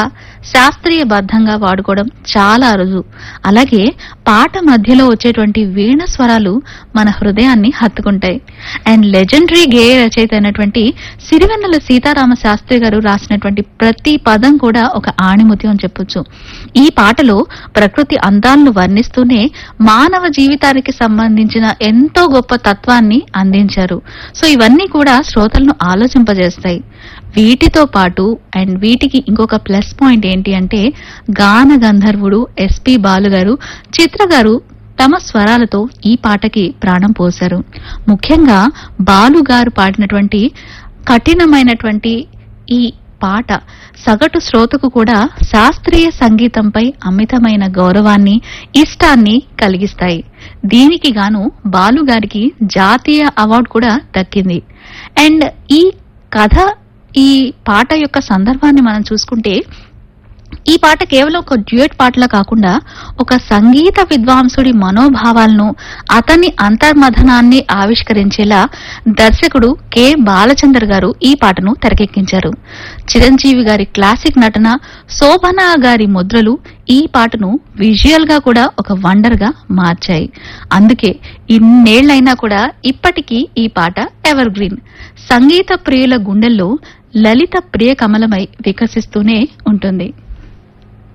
శాస్త్రీయబద్ధంగా వాడుకోవడం చాలా అరుదు అలాగే పాట మధ్యలో వచ్చేటువంటి వీణ స్వరాలు మన హృదయాన్ని హత్తుకుంటాయి అండ్ లెజెండరీ గేయ రచయిత అయినటువంటి సిరివెన్నెల సీతారామ శాస్త్రి గారు రాసినటువంటి ప్రతి పదం కూడా ఒక ఆణిముత్యం అని చెప్పొచ్చు ఈ పాటలో ప్రకృతి అందాలను వర్ణిస్తూనే మానవ జీవితానికి సంబంధించిన ఎంతో గొప్ప తత్వాన్ని అందించారు సో ఇవన్నీ కూడా శ్రోతలను ఆలోచింపజేస్తాయి వీటితో పాటు అండ్ వీటికి ఇంకొక ప్లస్ పాయింట్ ఏంటి అంటే గాన గంధర్వుడు ఎస్పి బాలు గారు చిత్ర గారు తమ స్వరాలతో ఈ పాటకి ప్రాణం పోశారు ముఖ్యంగా బాలు గారు పాడినటువంటి కఠినమైనటువంటి ఈ పాట సగటు శ్రోతకు కూడా శాస్త్రీయ సంగీతంపై అమితమైన గౌరవాన్ని ఇష్టాన్ని కలిగిస్తాయి దీనికి గాను బాలు గారికి జాతీయ అవార్డు కూడా దక్కింది అండ్ ఈ కథ ఈ పాట యొక్క సందర్భాన్ని మనం చూసుకుంటే ఈ పాట కేవలం ఒక డ్యూయట్ పాటలా కాకుండా ఒక సంగీత విద్వాంసుడి మనోభావాలను అతని అంతర్మథనాన్ని ఆవిష్కరించేలా దర్శకుడు కె బాలచందర్ గారు ఈ పాటను తెరకెక్కించారు చిరంజీవి గారి క్లాసిక్ నటన శోభన గారి ముద్రలు ఈ పాటను విజువల్ గా కూడా ఒక వండర్ గా మార్చాయి అందుకే ఇన్నేళ్లైనా కూడా ఇప్పటికీ ఈ పాట ఎవర్ గ్రీన్ సంగీత ప్రియుల గుండెల్లో లలిత ప్రియ కమలమై వికసిస్తూనే ఉంటుంది